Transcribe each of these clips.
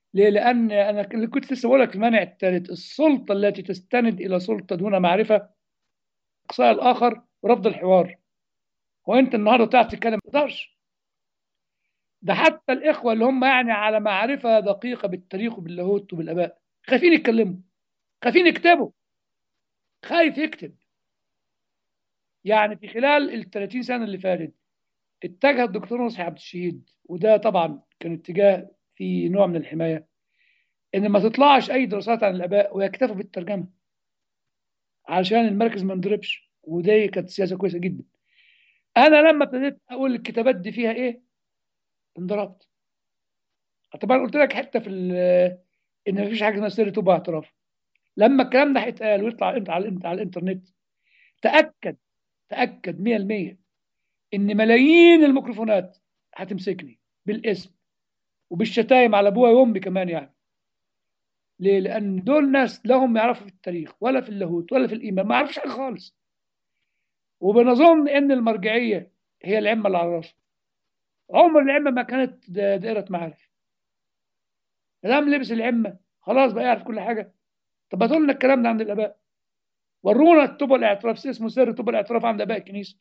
ليه؟ لأن أنا اللي كنت لسه بقول لك المانع الثالث السلطة التي تستند إلى سلطة دون معرفة إقصاء الآخر ورفض الحوار وأنت النهارده تعرف تتكلم ما تقدرش ده حتى الإخوة اللي هم يعني على معرفة دقيقة بالتاريخ وباللاهوت وبالآباء خايفين يتكلموا خايفين يكتبوا خايف يكتب يعني في خلال ال 30 سنة اللي فاتت اتجه الدكتور نصحي عبد الشهيد وده طبعا كان اتجاه في نوع من الحماية ان ما تطلعش اي دراسات عن الاباء ويكتفوا بالترجمة علشان المركز ما ينضربش ودي كانت سياسة كويسة جدا انا لما ابتديت اقول الكتابات دي فيها ايه انضربت طبعا قلت لك حته في ال- ان مفيش حاجه اسمها سر توبه اعتراف لما الكلام ده هيتقال ويطلع على على على الانترنت تاكد تاكد 100% ان ملايين الميكروفونات هتمسكني بالاسم وبالشتايم على ابويا وامي كمان يعني ليه؟ لان دول ناس لا هم يعرفوا في التاريخ ولا في اللاهوت ولا في الايمان ما يعرفوش حاجه خالص وبنظن ان المرجعيه هي العمه اللي على راسه عمر العمه ما كانت دا- دائره معارف ما دام لبس العمه خلاص بقى يعرف كل حاجه طب هاتوا لنا الكلام ده عند الاباء ورونا التوبه الاعتراف اسمه سر التوبه الاعتراف عند اباء الكنيسه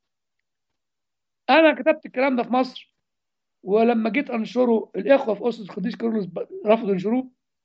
انا كتبت الكلام ده في مصر ولما جيت انشره الاخوه في اسره القديس كيرلس ب- رفضوا ينشروه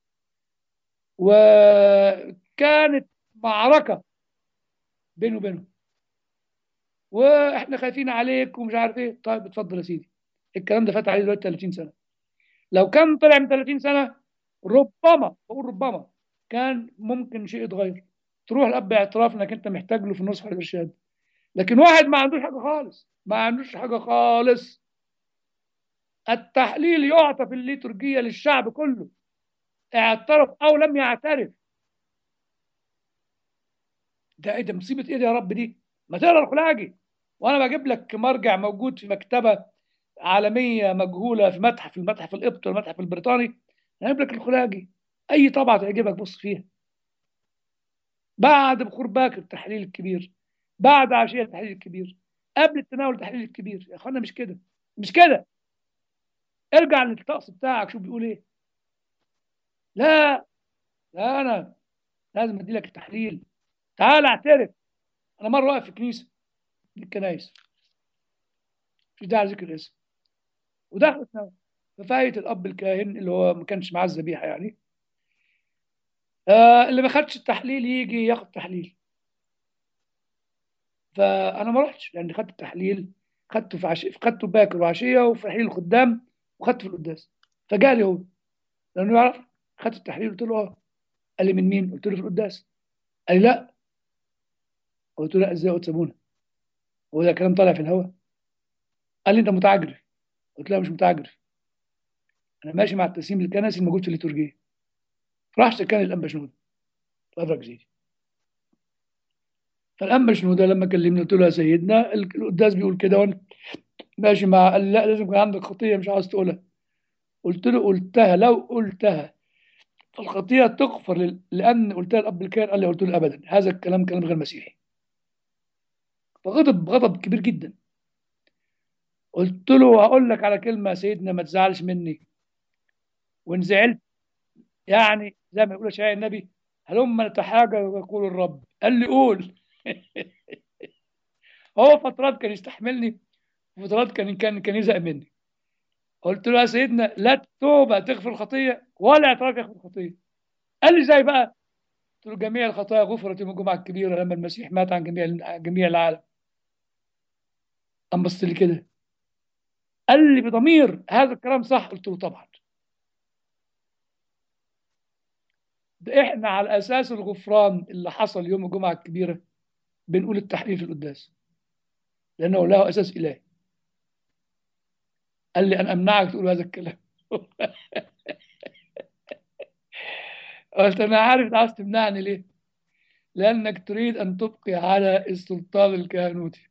وكانت معركه بيني وبينهم واحنا خايفين عليك ومش عارف ايه طيب اتفضل يا سيدي الكلام ده فات عليه دلوقتي 30 سنه لو كان طلع من 30 سنه ربما بقول ربما كان ممكن شيء يتغير تروح لاب اعتراف انك انت محتاج له في النصح والارشاد لكن واحد ما عندوش حاجه خالص ما عندوش حاجه خالص التحليل يعطى في الليتورجيه للشعب كله اعترف او لم يعترف ده ايه ده مصيبه ايه ده يا رب دي ما تقرا الخلاجي وانا بجيب لك مرجع موجود في مكتبه عالميه مجهوله في متحف المتحف القبطي والمتحف البريطاني هجيب لك الخلاجي اي طبعه تعجبك بص فيها بعد بخور باكر التحليل الكبير بعد عشيه التحليل الكبير قبل التناول التحليل الكبير يا اخوانا مش كده مش كده ارجع للطقس بتاعك شوف بيقول ايه لا لا انا لازم ادي لك التحليل تعال اعترف انا مره واقف في كنيسه من الكنايس مش داعي ذكر الاسم ودخلت نوم ففايت الاب الكاهن اللي هو ما كانش معاه الذبيحه يعني آه اللي ما خدش التحليل يجي ياخد تحليل فانا ما رحتش لان خدت التحليل خدته في عشيه خدته باكر وعشيه وفي تحليل الخدام وخدته في القداس فجالي هو لانه يعرف خدت التحليل قلت له اه قال لي من مين؟ قلت له في القداس قال لي لا قلت له لا ازاي قلت سابونا هو ده كلام طالع في الهواء قال لي انت متعجرف قلت له لا مش متعجرف انا ماشي مع التسليم الكنسي الموجود في الليتورجيه رحت كان الانبا شنوده ادرك زيدي فالانبا شنوده لما كلمني قلت له يا سيدنا القداس بيقول كده وانا ماشي مع قال لي لا لازم يكون عندك خطيه مش عاوز تقولها قلت له قلتها لو قلتها الخطيه تغفر لل- لان قلتها الاب الكاهن قال لي قلت له ابدا هذا الكلام كلام غير مسيحي فغضب غضب كبير جدا قلت له هقول لك على كلمه يا سيدنا ما تزعلش مني وان زعلت يعني زي ما يقول شاعر النبي هلم نتحاجى ويقول الرب قال لي قول هو فترات كان يستحملني وفترات كان كان كان يزهق مني قلت له يا سيدنا لا التوبه تغفر الخطيه ولا اعتراف يغفر الخطيه قال لي ازاي بقى قلت له جميع الخطايا غفرت يوم الجمعه الكبيره لما المسيح مات عن جميع جميع العالم قام بص لي كده قال لي بضمير هذا الكلام صح قلت له طبعا ده احنا على اساس الغفران اللي حصل يوم الجمعه الكبيره بنقول التحليل في القداس لانه له اساس الهي قال لي انا امنعك تقول هذا الكلام قلت انا عارف انت عاوز تمنعني ليه لانك تريد ان تبقي على السلطان الكهنوتي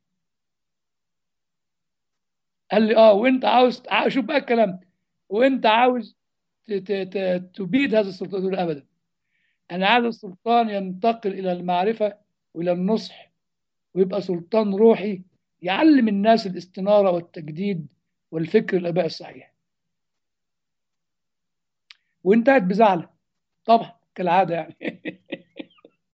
قال لي اه وانت عاوز عاوز- شوف بقى الكلام وانت عاوز ت- ت- ت- تبيد هذا السلطان قلت له ابدا انا عايز السلطان ينتقل الى المعرفه والى النصح ويبقى سلطان روحي يعلم الناس الاستناره والتجديد والفكر الاباء الصحيح وانتهت بزعله طبعا كالعاده يعني